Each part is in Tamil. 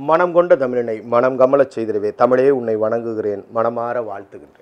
மனம் கொண்ட தமிழனை மனம் கமலச் செய்திடவே தமிழே உன்னை வணங்குகிறேன் மனமாற வாழ்த்துகின்றேன்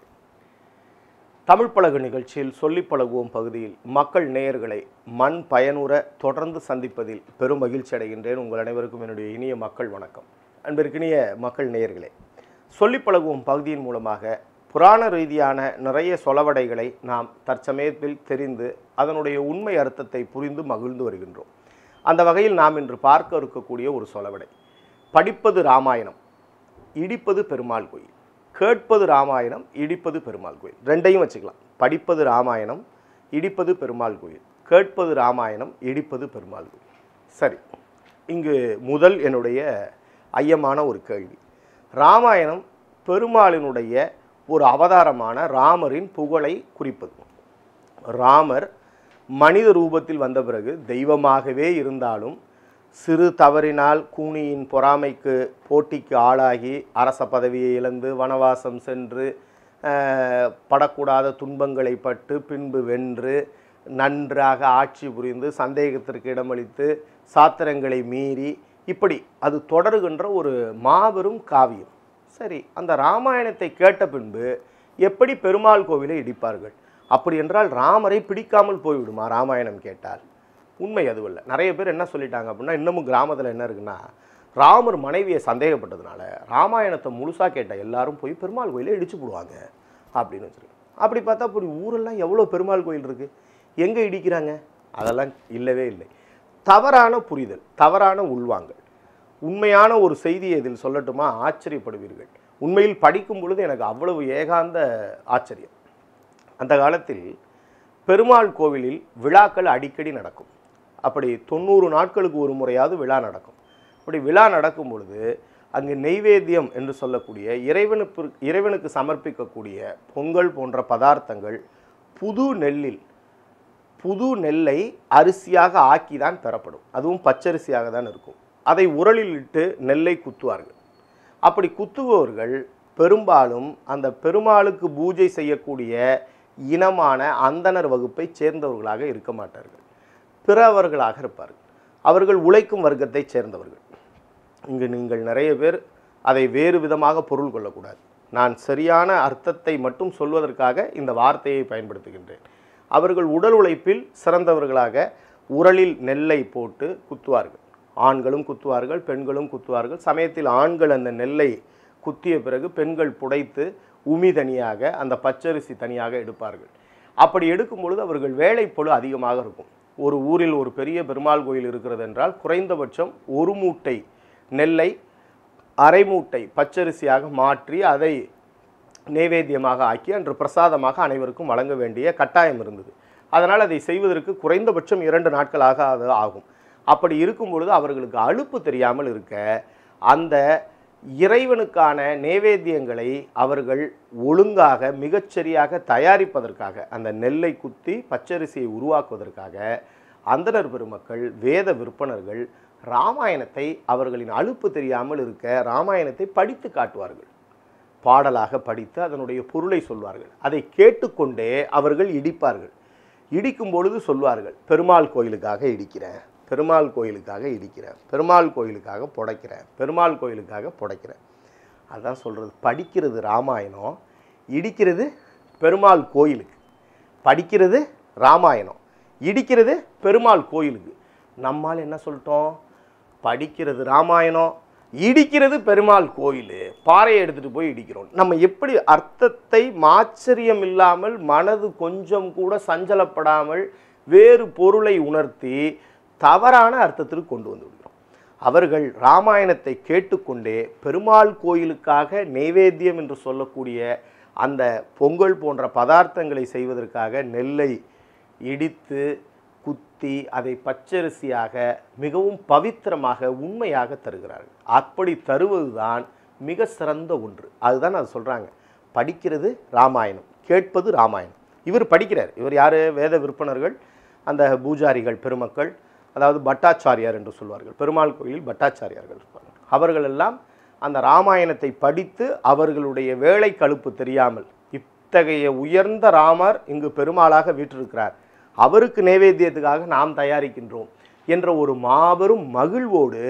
தமிழ் பழகு நிகழ்ச்சியில் சொல்லிப் பழகுவோம் பகுதியில் மக்கள் நேயர்களை மண் பயனுற தொடர்ந்து சந்திப்பதில் பெரும் மகிழ்ச்சி அடைகின்றேன் உங்கள் அனைவருக்கும் என்னுடைய இனிய மக்கள் வணக்கம் அன்பிற்கினிய மக்கள் நேயர்களே சொல்லிப் பழகுவோம் பகுதியின் மூலமாக புராண ரீதியான நிறைய சொலவடைகளை நாம் தற்சமயத்தில் தெரிந்து அதனுடைய உண்மை அர்த்தத்தை புரிந்து மகிழ்ந்து வருகின்றோம் அந்த வகையில் நாம் இன்று பார்க்க இருக்கக்கூடிய ஒரு சொலவடை படிப்பது ராமாயணம் இடிப்பது பெருமாள் கோயில் கேட்பது ராமாயணம் இடிப்பது பெருமாள் கோயில் ரெண்டையும் வச்சுக்கலாம் படிப்பது ராமாயணம் இடிப்பது பெருமாள் கோயில் கேட்பது ராமாயணம் இடிப்பது பெருமாள் கோயில் சரி இங்கு முதல் என்னுடைய ஐயமான ஒரு கேள்வி ராமாயணம் பெருமாளினுடைய ஒரு அவதாரமான ராமரின் புகழை குறிப்பது ராமர் மனித ரூபத்தில் வந்த பிறகு தெய்வமாகவே இருந்தாலும் சிறு தவறினால் கூனியின் பொறாமைக்கு போட்டிக்கு ஆளாகி அரச பதவியை இழந்து வனவாசம் சென்று அஹ், படக்கூடாத துன்பங்களை பட்டு பின்பு வென்று நன்றாக ஆட்சி புரிந்து சந்தேகத்திற்கு இடமளித்து சாத்திரங்களை மீறி இப்படி அது தொடருகின்ற ஒரு மாபெரும் காவியம் சரி அந்த ராமாயணத்தை கேட்ட பின்பு எப்படி பெருமாள் கோவிலை இடிப்பார்கள் அப்படி என்றால் ராமரை பிடிக்காமல் போய்விடுமா ராமாயணம் கேட்டால் உண்மை அதுவல்ல நிறைய பேர் என்ன சொல்லிட்டாங்க அப்படின்னா இன்னமும் கிராமத்தில் என்ன இருக்குன்னா ராமர் மனைவியை சந்தேகப்பட்டதுனால ராமாயணத்தை முழுசாக கேட்ட எல்லாரும் போய் பெருமாள் கோயிலை இடிச்சு போடுவாங்க அப்படின்னு வச்சுருக்காங்க அப்படி பார்த்தா அப்படி ஊரெல்லாம் எவ்வளோ பெருமாள் கோயில் இருக்குது எங்கே இடிக்கிறாங்க அதெல்லாம் இல்லவே இல்லை தவறான புரிதல் தவறான உள்வாங்கல் உண்மையான ஒரு செய்தியை இதில் சொல்லட்டுமா ஆச்சரியப்படுவீர்கள் உண்மையில் படிக்கும் பொழுது எனக்கு அவ்வளவு ஏகாந்த ஆச்சரியம் அந்த காலத்தில் பெருமாள் கோவிலில் விழாக்கள் அடிக்கடி நடக்கும் அப்படி தொண்ணூறு நாட்களுக்கு ஒரு முறையாவது விழா நடக்கும் அப்படி விழா நடக்கும் பொழுது அங்கு நெய்வேத்தியம் என்று சொல்லக்கூடிய இறைவனுக்கு இறைவனுக்கு சமர்ப்பிக்கக்கூடிய பொங்கல் போன்ற பதார்த்தங்கள் புது நெல்லில் புது நெல்லை அரிசியாக ஆக்கி தான் பெறப்படும் அதுவும் பச்சரிசியாக தான் இருக்கும் அதை உரலில் இட்டு நெல்லை குத்துவார்கள் அப்படி குத்துபவர்கள் பெரும்பாலும் அந்த பெருமாளுக்கு பூஜை செய்யக்கூடிய இனமான அந்தணர் வகுப்பைச் சேர்ந்தவர்களாக இருக்க மாட்டார்கள் பிறவர்களாக இருப்பார்கள் அவர்கள் உழைக்கும் வர்க்கத்தைச் சேர்ந்தவர்கள் இங்கு நீங்கள் நிறைய பேர் அதை வேறு விதமாக பொருள் கொள்ளக்கூடாது நான் சரியான அர்த்தத்தை மட்டும் சொல்வதற்காக இந்த வார்த்தையை பயன்படுத்துகின்றேன் அவர்கள் உடல் உழைப்பில் சிறந்தவர்களாக உரலில் நெல்லை போட்டு குத்துவார்கள் ஆண்களும் குத்துவார்கள் பெண்களும் குத்துவார்கள் சமயத்தில் ஆண்கள் அந்த நெல்லை குத்திய பிறகு பெண்கள் புடைத்து உமி தனியாக அந்த பச்சரிசி தனியாக எடுப்பார்கள் அப்படி எடுக்கும் பொழுது அவர்கள் வேலைப்பொழு அதிகமாக இருக்கும் ஒரு ஊரில் ஒரு பெரிய பெருமாள் கோயில் இருக்கிறது என்றால் குறைந்தபட்சம் ஒரு மூட்டை நெல்லை அரை மூட்டை பச்சரிசியாக மாற்றி அதை நைவேத்தியமாக ஆக்கி அன்று பிரசாதமாக அனைவருக்கும் வழங்க வேண்டிய கட்டாயம் இருந்தது அதனால் அதை செய்வதற்கு குறைந்தபட்சம் இரண்டு நாட்களாக அது ஆகும் அப்படி இருக்கும் பொழுது அவர்களுக்கு அலுப்பு தெரியாமல் இருக்க அந்த இறைவனுக்கான நேவேத்தியங்களை அவர்கள் ஒழுங்காக மிகச்சரியாக தயாரிப்பதற்காக அந்த நெல்லை குத்தி பச்சரிசியை உருவாக்குவதற்காக அந்தணர் பெருமக்கள் வேத விற்பனர்கள் ராமாயணத்தை அவர்களின் அலுப்பு தெரியாமல் இருக்க ராமாயணத்தை படித்து காட்டுவார்கள் பாடலாக படித்து அதனுடைய பொருளை சொல்வார்கள் அதை கேட்டுக்கொண்டே அவர்கள் இடிப்பார்கள் இடிக்கும் பொழுது சொல்வார்கள் பெருமாள் கோயிலுக்காக இடிக்கிறேன் பெருமாள் கோயிலுக்காக இடிக்கிறேன் பெருமாள் கோயிலுக்காக புடைக்கிறேன் பெருமாள் கோயிலுக்காக புடைக்கிறேன் அதான் சொல்கிறது படிக்கிறது ராமாயணம் இடிக்கிறது பெருமாள் கோயிலுக்கு படிக்கிறது ராமாயணம் இடிக்கிறது பெருமாள் கோயிலுக்கு நம்மால் என்ன சொல்லிட்டோம் படிக்கிறது ராமாயணம் இடிக்கிறது பெருமாள் கோயில் பாறையை எடுத்துகிட்டு போய் இடிக்கிறோம் நம்ம எப்படி அர்த்தத்தை மாச்சரியம் இல்லாமல் மனது கொஞ்சம் கூட சஞ்சலப்படாமல் வேறு பொருளை உணர்த்தி தவறான அர்த்தத்திற்கு கொண்டு வந்து விடுகிறோம் அவர்கள் ராமாயணத்தை கேட்டுக்கொண்டே பெருமாள் கோயிலுக்காக நெய்வேத்தியம் என்று சொல்லக்கூடிய அந்த பொங்கல் போன்ற பதார்த்தங்களை செய்வதற்காக நெல்லை இடித்து குத்தி அதை பச்சரிசியாக மிகவும் பவித்திரமாக உண்மையாக தருகிறார்கள் அப்படி தருவதுதான் மிக சிறந்த ஒன்று அதுதான் அது சொல்கிறாங்க படிக்கிறது ராமாயணம் கேட்பது ராமாயணம் இவர் படிக்கிறார் இவர் யார் வேத விற்பனர்கள் அந்த பூஜாரிகள் பெருமக்கள் அதாவது பட்டாச்சாரியார் என்று சொல்வார்கள் பெருமாள் கோயில் பட்டாச்சாரியார்கள் இருப்பார்கள் அவர்கள் எல்லாம் அந்த ராமாயணத்தை படித்து அவர்களுடைய வேலை கழுப்பு தெரியாமல் இத்தகைய உயர்ந்த ராமர் இங்கு பெருமாளாக வீற்றிருக்கிறார் அவருக்கு நைவேத்தியத்துக்காக நாம் தயாரிக்கின்றோம் என்ற ஒரு மாபெரும் மகிழ்வோடு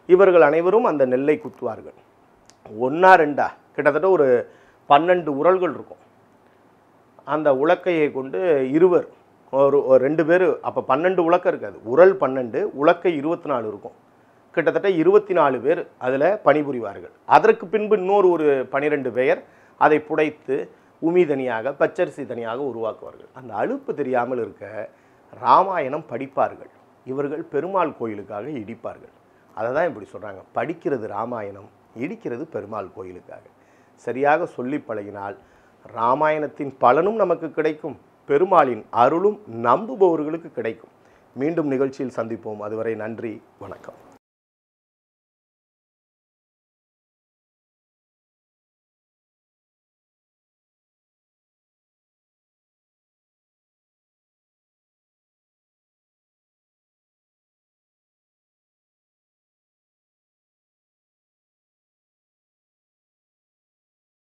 இவர்கள் அனைவரும் அந்த நெல்லை குத்துவார்கள் ஒன்றா ரெண்டா கிட்டத்தட்ட ஒரு பன்னெண்டு உரல்கள் இருக்கும் அந்த உலக்கையை கொண்டு இருவர் ஒரு ஒரு ரெண்டு பேர் அப்போ பன்னெண்டு உலக்கை இருக்காது உரல் பன்னெண்டு உலக்கை இருபத்தி நாலு இருக்கும் கிட்டத்தட்ட இருபத்தி நாலு பேர் அதில் பணிபுரிவார்கள் அதற்கு பின்பு இன்னொரு ஒரு பனிரெண்டு பேர் அதை புடைத்து உமி தனியாக பச்சரிசி தனியாக உருவாக்குவார்கள் அந்த அலுப்பு தெரியாமல் இருக்க ராமாயணம் படிப்பார்கள் இவர்கள் பெருமாள் கோயிலுக்காக இடிப்பார்கள் அதை தான் இப்படி சொல்கிறாங்க படிக்கிறது ராமாயணம் இடிக்கிறது பெருமாள் கோயிலுக்காக சரியாக சொல்லி பழகினால் ராமாயணத்தின் பலனும் நமக்கு கிடைக்கும் பெருமாளின் அருளும் நம்புபவர்களுக்கு கிடைக்கும் மீண்டும் நிகழ்ச்சியில் சந்திப்போம் அதுவரை நன்றி வணக்கம்